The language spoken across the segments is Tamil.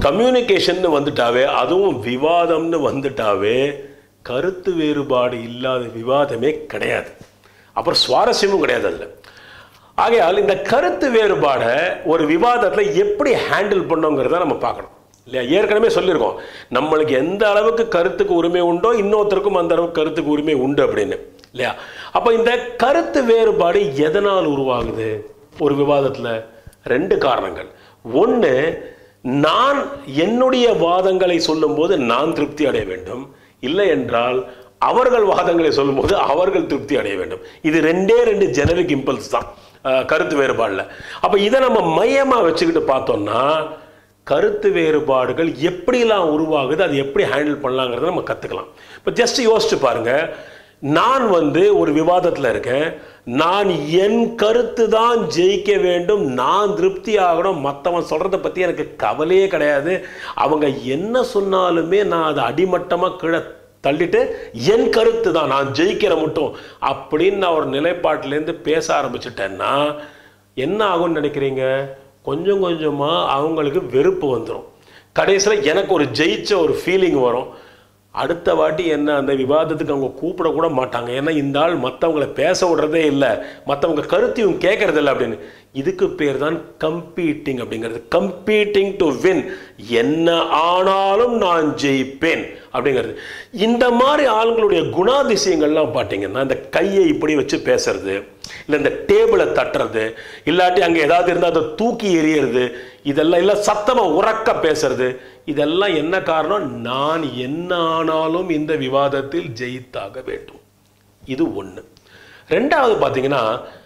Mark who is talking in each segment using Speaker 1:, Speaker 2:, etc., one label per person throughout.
Speaker 1: கம்யூனிகேஷன் வந்துட்டாவே அதுவும் விவாதம்னு வந்துட்டாவே கருத்து வேறுபாடு இல்லாத விவாதமே கிடையாது அப்புறம் சுவாரஸ்யமும் கிடையாது அதில் ஆகையால் இந்த கருத்து வேறுபாடை ஒரு விவாதத்தில் எப்படி ஹேண்டில் பண்ணோங்கிறத நம்ம பார்க்கணும் இல்லையா ஏற்கனவே சொல்லியிருக்கோம் நம்மளுக்கு எந்த அளவுக்கு கருத்துக்கு உரிமை உண்டோ இன்னொருத்தருக்கும் அந்த அளவுக்கு கருத்துக்கு உரிமை உண்டு அப்படின்னு இல்லையா அப்போ இந்த கருத்து வேறுபாடு எதனால் உருவாகுது ஒரு விவாதத்தில் ரெண்டு காரணங்கள் ஒன்று நான் என்னுடைய வாதங்களை சொல்லும்போது நான் திருப்தி அடைய வேண்டும் இல்லை என்றால் அவர்கள் வாதங்களை சொல்லும்போது அவர்கள் திருப்தி அடைய வேண்டும் இது ரெண்டே ரெண்டு ஜெனரிக் இம்பல்ஸ் தான் அஹ், கருத்து வேறுபாடில் அப்போ இதை நம்ம மையமாக வச்சுக்கிட்டு பார்த்தோம்னா கருத்து வேறுபாடுகள் எப்படிலாம் உருவாகுது அது எப்படி ஹேண்டில் பண்ணலாங்கிறத நம்ம கற்றுக்கலாம் இப்போ ஜஸ்ட் யோசிச்சு பாருங்க நான் வந்து ஒரு விவாதத்தில் இருக்கேன் நான் என் கருத்து தான் ஜெயிக்க வேண்டும் நான் திருப்தி ஆகணும் மற்றவன் சொல்கிறத பற்றி எனக்கு கவலையே கிடையாது அவங்க என்ன சொன்னாலுமே நான் அதை அடிமட்டமாக கீழே தள்ளிட்டு என் கருத்து தான் நான் ஜெயிக்கிற மட்டும் அப்படின்னு நான் ஒரு நிலைப்பாட்டிலேருந்து பேச ஆரம்பிச்சிட்டேன்னா என்ன ஆகும்னு நினைக்கிறீங்க கொஞ்சம் கொஞ்சமாக அவங்களுக்கு வெறுப்பு வந்துடும் கடைசியில் எனக்கு ஒரு ஜெயிச்ச ஒரு ஃபீலிங் வரும் அடுத்த வாட்டி என்ன அந்த விவாதத்துக்கு அவங்க கூப்பிட கூட மாட்டாங்க ஏன்னா இந்த ஆள் மற்றவங்கள பேச விடுறதே இல்லை மற்றவங்க கருத்தையும் கேட்கறது இல்லை அப்படின்னு இதுக்கு பேர் தான் கம்பீட்டிங் அப்படிங்கிறது கம்பீட்டிங் டு வின் என்ன ஆனாலும் நான் ஜெயிப்பேன் அப்படிங்கிறது இந்த மாதிரி ஆளுங்களுடைய குணாதிசயங்கள்லாம் பார்த்தீங்கன்னா இந்த கையை இப்படி வச்சு பேசுறது இல்லை இந்த டேபிளை தட்டுறது இல்லாட்டி அங்கே ஏதாவது இருந்தால் அதை தூக்கி எறியறது இதெல்லாம் இல்லை சத்தமாக உறக்க பேசுறது இதெல்லாம் என்ன காரணம் நான் என்ன ஆனாலும் இந்த விவாதத்தில் ஜெயித்தாக வேண்டும் இது ஒன்று ரெண்டாவது பார்த்தீங்கன்னா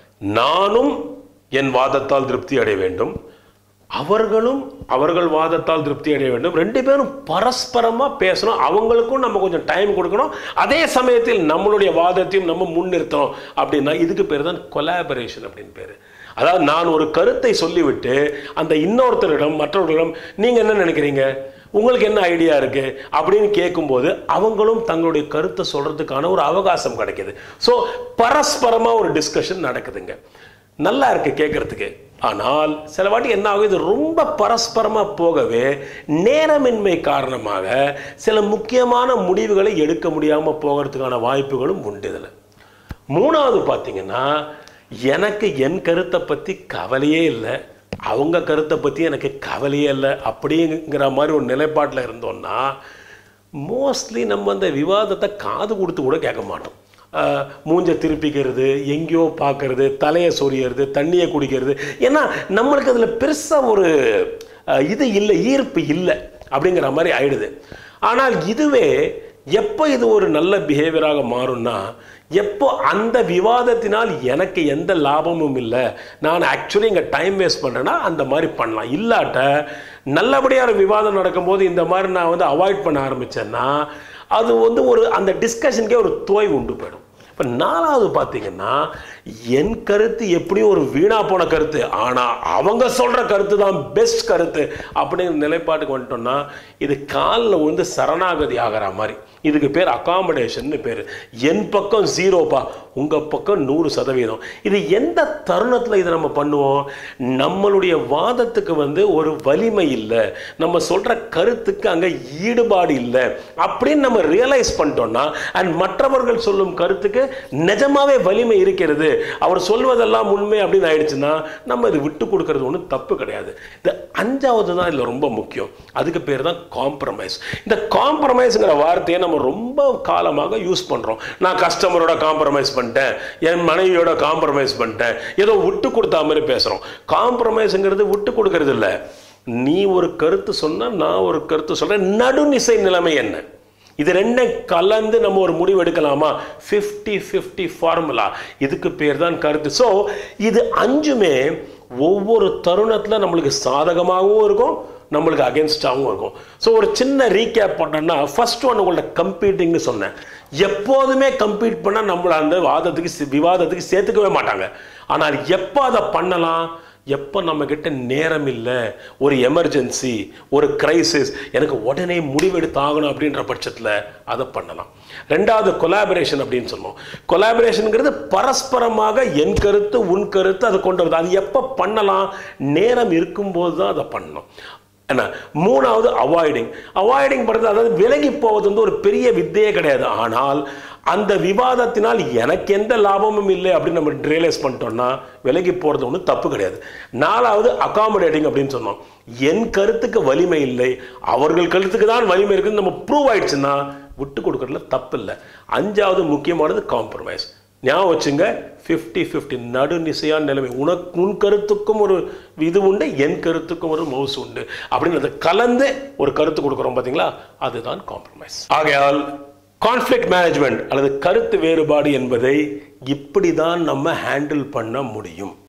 Speaker 1: நானும் என் வாதத்தால் திருப்தி அடைய வேண்டும் அவர்களும் அவர்கள் வாதத்தால் திருப்தி அடைய வேண்டும் ரெண்டு பேரும் பரஸ்பரமாக பேசணும் அவங்களுக்கும் நம்ம கொஞ்சம் டைம் கொடுக்கணும் அதே சமயத்தில் நம்மளுடைய வாதத்தையும் நம்ம முன்னிறுத்தணும் அப்படின்னா இதுக்கு பேர் தான் கொலாபரேஷன் அப்படின்னு பேர் அதாவது நான் ஒரு கருத்தை சொல்லிவிட்டு அந்த இன்னொருத்தரிடம் மற்றவர்களிடம் நீங்கள் என்ன நினைக்கிறீங்க உங்களுக்கு என்ன ஐடியா இருக்கு அப்படின்னு கேட்கும்போது அவங்களும் தங்களுடைய கருத்தை சொல்றதுக்கான ஒரு அவகாசம் கிடைக்குது ஸோ பரஸ்பரமா ஒரு டிஸ்கஷன் நடக்குதுங்க நல்லா இருக்கு கேட்கறதுக்கு ஆனால் சில வாட்டி என்ன ஆகும் இது ரொம்ப பரஸ்பரமா போகவே நேரமின்மை காரணமாக சில முக்கியமான முடிவுகளை எடுக்க முடியாம போகிறதுக்கான வாய்ப்புகளும் உண்டு இதில் மூணாவது பார்த்தீங்கன்னா எனக்கு என் கருத்தை பற்றி கவலையே இல்லை அவங்க கருத்தை பற்றி எனக்கு கவலையே இல்லை அப்படிங்கிற மாதிரி ஒரு நிலைப்பாட்டில் இருந்தோம்னா மோஸ்ட்லி நம்ம அந்த விவாதத்தை காது கொடுத்து கூட கேட்க மாட்டோம் ஆஹ் மூஞ்ச திருப்பிக்கிறது எங்கேயோ பார்க்கறது தலையை சொரியறது தண்ணியை குடிக்கிறது ஏன்னா நம்மளுக்கு அதில் பெருசாக ஒரு ஆஹ் இது இல்லை ஈர்ப்பு இல்லை அப்படிங்கிற மாதிரி ஆயிடுது ஆனால் இதுவே எப்போ இது ஒரு நல்ல பிஹேவியராக மாறும்னா எப்போ அந்த விவாதத்தினால் எனக்கு எந்த லாபமும் இல்லை நான் ஆக்சுவலி இங்கே டைம் வேஸ்ட் பண்ணுறேன்னா அந்த மாதிரி பண்ணலாம் இல்லாட்ட நல்லபடியாக விவாதம் நடக்கும்போது இந்த மாதிரி நான் வந்து அவாய்ட் பண்ண ஆரம்பித்தேன்னா அது வந்து ஒரு அந்த டிஸ்கஷனுக்கே ஒரு தோய்வு உண்டு போயிடும் இப்போ நாலாவது பார்த்தீங்கன்னா என் கருத்து எப்படியும் ஒரு வீணா போன கருத்து ஆனால் அவங்க சொல்கிற கருத்து தான் பெஸ்ட் கருத்து அப்படிங்கிற நிலைப்பாட்டுக்கு வந்துட்டோம்னா இது காலில் விழுந்து சரணாகதி ஆகிற மாதிரி இதுக்கு பேர் அகாமடேஷன் பேர் என் பக்கம் ஜீரோப்பா உங்கள் பக்கம் நூறு சதவீதம் இது எந்த தருணத்தில் இதை நம்ம பண்ணுவோம் நம்மளுடைய வாதத்துக்கு வந்து ஒரு வலிமை இல்லை நம்ம சொல்கிற கருத்துக்கு அங்கே ஈடுபாடு இல்லை அப்படின்னு நம்ம ரியலைஸ் பண்ணிட்டோம்னா அண்ட் மற்றவர்கள் சொல்லும் கருத்துக்கு நிஜமாவே வலிமை இருக்கிறது அவர் சொல்வதெல்லாம் உண்மை அப்படின்னு ஆயிடுச்சுன்னா நம்ம இது விட்டு கொடுக்கறது ஒன்றும் தப்பு கிடையாது இந்த அஞ்சாவது தான் இதில் ரொம்ப முக்கியம் அதுக்கு பேர் தான் காம்ப்ரமைஸ் இந்த காம்ப்ரமைஸுங்கிற வார்த்தையை நம்ம ரொம்ப காலமாக யூஸ் பண்ணுறோம் நான் கஸ்டமரோட காம்ப்ரமைஸ் பண்ணிட்டேன் என் மனைவியோட காம்ப்ரமைஸ் பண்ணிட்டேன் ஏதோ விட்டு கொடுத்தா மாதிரி பேசுகிறோம் காம்ப்ரமைஸுங்கிறது விட்டு கொடுக்கறது இல்லை நீ ஒரு கருத்து சொன்னா நான் ஒரு கருத்து சொல்கிறேன் நடுநிசை நிலைமை என்ன இது ரெண்டும் கலந்து நம்ம ஒரு முடிவு எடுக்கலாமா ஃபிஃப்டி ஃபிஃப்டி ஃபார்முலா இதுக்கு பேர் தான் கருத்து ஸோ இது அஞ்சுமே ஒவ்வொரு தருணத்தில் நம்மளுக்கு சாதகமாகவும் இருக்கும் நம்மளுக்கு அகேன்ஸ்டாகவும் இருக்கும் ஸோ ஒரு சின்ன ரீகேப் பண்ணோம்னா ஃபர்ஸ்ட் ஒன் உங்கள்ட்ட கம்பீட்டிங்னு சொன்னேன் எப்போதுமே கம்பீட் பண்ணால் நம்மளை அந்த வாதத்துக்கு சி- விவாதத்துக்கு சேர்த்துக்கவே மாட்டாங்க ஆனால் எப்போ அதை பண்ணலாம் எப்போ நம்மக்கிட்ட நேரம் இல்லை ஒரு எமர்ஜென்சி ஒரு கிரைசிஸ் எனக்கு உடனே முடிவெடுத்து ஆகணும் அப்படின்ற பட்சத்தில் அதை பண்ணலாம் ரெண்டாவது கொலாபரேஷன் அப்படின்னு சொன்னோம் கொலாபரேஷனுங்கிறது பரஸ்பரமாக என் கருத்து உன் கருத்து அதை கொண்டு வருது அது எப்போ பண்ணலாம் நேரம் இருக்கும்போது தான் அதை பண்ணணும் என்ன மூணாவது அவாய்டிங் அவாய்டிங் பண்ணுறது அதாவது விலகி போவது வந்து ஒரு பெரிய வித்தையே கிடையாது ஆனால் அந்த விவாதத்தினால் எனக்கு எந்த லாபமும் இல்லை அப்படின்னு நம்ம ரியலைஸ் பண்ணிட்டோம்னா விலகி போகிறது ஒன்றும் தப்பு கிடையாது நாலாவது அகாமடேட்டிங் அப்படின்னு சொன்னோம் என் கருத்துக்கு வலிமை இல்லை அவர்கள் கருத்துக்கு தான் வலிமை இருக்குன்னு நம்ம ப்ரூவ் ஆயிடுச்சுன்னா விட்டு கொடுக்கறதுல தப்பு இல்லை அஞ்சாவது முக்கியமானது காம்ப்ரமைஸ் ஞாபகம் வச்சுங்க ஃபிஃப்டி ஃபிஃப்டி நடுநிசையான நிலைமை உனக்கு உன் கருத்துக்கும் ஒரு இது உண்டு என் கருத்துக்கும் ஒரு மவுஸ் உண்டு அப்படின்னு அதை கலந்து ஒரு கருத்து கொடுக்குறோம் பார்த்தீங்களா அதுதான் காம்ப்ரமைஸ் ஆகையால் கான்ஃப்ளிக்ட் மேனேஜ்மெண்ட் அல்லது கருத்து வேறுபாடு என்பதை இப்படி தான் நம்ம ஹேண்டில் பண்ண முடியும்